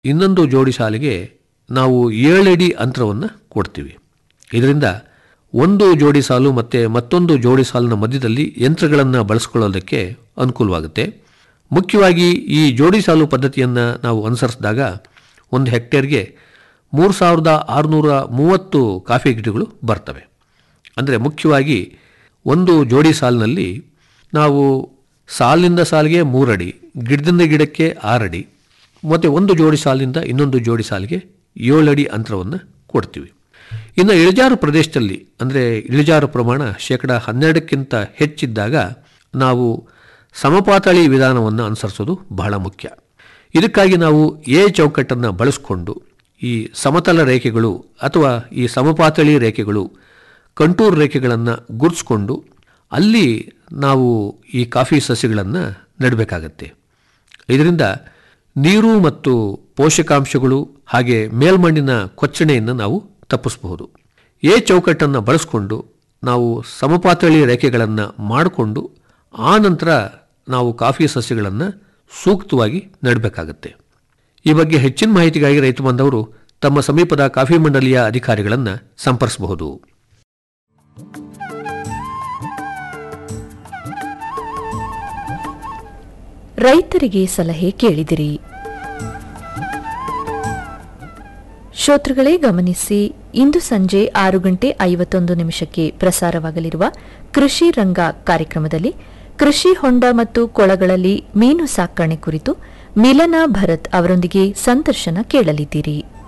ಇನ್ನೊಂದು ಜೋಡಿ ಸಾಲಿಗೆ ನಾವು ಏಳಡಿ ಅಂತರವನ್ನು ಕೊಡ್ತೀವಿ ಇದರಿಂದ ಒಂದು ಜೋಡಿ ಸಾಲು ಮತ್ತು ಮತ್ತೊಂದು ಜೋಡಿ ಸಾಲಿನ ಮಧ್ಯದಲ್ಲಿ ಯಂತ್ರಗಳನ್ನು ಬಳಸ್ಕೊಳ್ಳೋದಕ್ಕೆ ಅನುಕೂಲವಾಗುತ್ತೆ ಮುಖ್ಯವಾಗಿ ಈ ಜೋಡಿ ಸಾಲು ಪದ್ಧತಿಯನ್ನು ನಾವು ಅನುಸರಿಸಿದಾಗ ಒಂದು ಹೆಕ್ಟೇರ್ಗೆ ಮೂರು ಸಾವಿರದ ಆರುನೂರ ಮೂವತ್ತು ಕಾಫಿ ಗಿಡಗಳು ಬರ್ತವೆ ಅಂದರೆ ಮುಖ್ಯವಾಗಿ ಒಂದು ಜೋಡಿ ಸಾಲಿನಲ್ಲಿ ನಾವು ಸಾಲಿನಿಂದ ಸಾಲಿಗೆ ಮೂರಡಿ ಗಿಡದಿಂದ ಗಿಡಕ್ಕೆ ಆರಡಿ ಮತ್ತು ಒಂದು ಜೋಡಿ ಸಾಲಿನಿಂದ ಇನ್ನೊಂದು ಜೋಡಿ ಸಾಲಿಗೆ ಏಳಡಿ ಅಂತರವನ್ನು ಕೊಡ್ತೀವಿ ಇನ್ನು ಇಳಿಜಾರು ಪ್ರದೇಶದಲ್ಲಿ ಅಂದರೆ ಇಳಿಜಾರು ಪ್ರಮಾಣ ಶೇಕಡ ಹನ್ನೆರಡಕ್ಕಿಂತ ಹೆಚ್ಚಿದ್ದಾಗ ನಾವು ಸಮಪಾತಳಿ ವಿಧಾನವನ್ನು ಅನುಸರಿಸೋದು ಬಹಳ ಮುಖ್ಯ ಇದಕ್ಕಾಗಿ ನಾವು ಎ ಚೌಕಟ್ಟನ್ನು ಬಳಸಿಕೊಂಡು ಈ ಸಮತಲ ರೇಖೆಗಳು ಅಥವಾ ಈ ಸಮಪಾತಳಿ ರೇಖೆಗಳು ಕಂಟೂರ್ ರೇಖೆಗಳನ್ನು ಗುರುತಿಸ್ಕೊಂಡು ಅಲ್ಲಿ ನಾವು ಈ ಕಾಫಿ ಸಸ್ಯಗಳನ್ನು ನೆಡಬೇಕಾಗತ್ತೆ ಇದರಿಂದ ನೀರು ಮತ್ತು ಪೋಷಕಾಂಶಗಳು ಹಾಗೆ ಮೇಲ್ಮಣ್ಣಿನ ಕೊಚ್ಚಣೆಯನ್ನು ನಾವು ತಪ್ಪಿಸಬಹುದು ಎ ಚೌಕಟ್ಟನ್ನು ಬಳಸಿಕೊಂಡು ನಾವು ಸಮಪಾತಳಿ ರೇಖೆಗಳನ್ನು ಮಾಡಿಕೊಂಡು ಆ ನಂತರ ನಾವು ಕಾಫಿ ಸಸ್ಯಗಳನ್ನು ಸೂಕ್ತವಾಗಿ ನೆಡಬೇಕಾಗತ್ತೆ ಈ ಬಗ್ಗೆ ಹೆಚ್ಚಿನ ಮಾಹಿತಿಗಾಗಿ ರೈತ ಬಾಂಧವರು ತಮ್ಮ ಸಮೀಪದ ಕಾಫಿ ಮಂಡಳಿಯ ಅಧಿಕಾರಿಗಳನ್ನು ಸಂಪರ್ಕಿಸಬಹುದು ರೈತರಿಗೆ ಸಲಹೆ ಕೇಳಿದಿರಿ ಶ್ರೋತೃಗಳೇ ಗಮನಿಸಿ ಇಂದು ಸಂಜೆ ಆರು ಗಂಟೆ ಐವತ್ತೊಂದು ನಿಮಿಷಕ್ಕೆ ಪ್ರಸಾರವಾಗಲಿರುವ ಕೃಷಿ ರಂಗ ಕಾರ್ಯಕ್ರಮದಲ್ಲಿ ಕೃಷಿ ಹೊಂಡ ಮತ್ತು ಕೊಳಗಳಲ್ಲಿ ಮೀನು ಸಾಕಣೆ ಕುರಿತು ಮಿಲನಾ ಭರತ್ ಅವರೊಂದಿಗೆ ಸಂದರ್ಶನ ಕೇಳಲಿದ್ದೀರಿ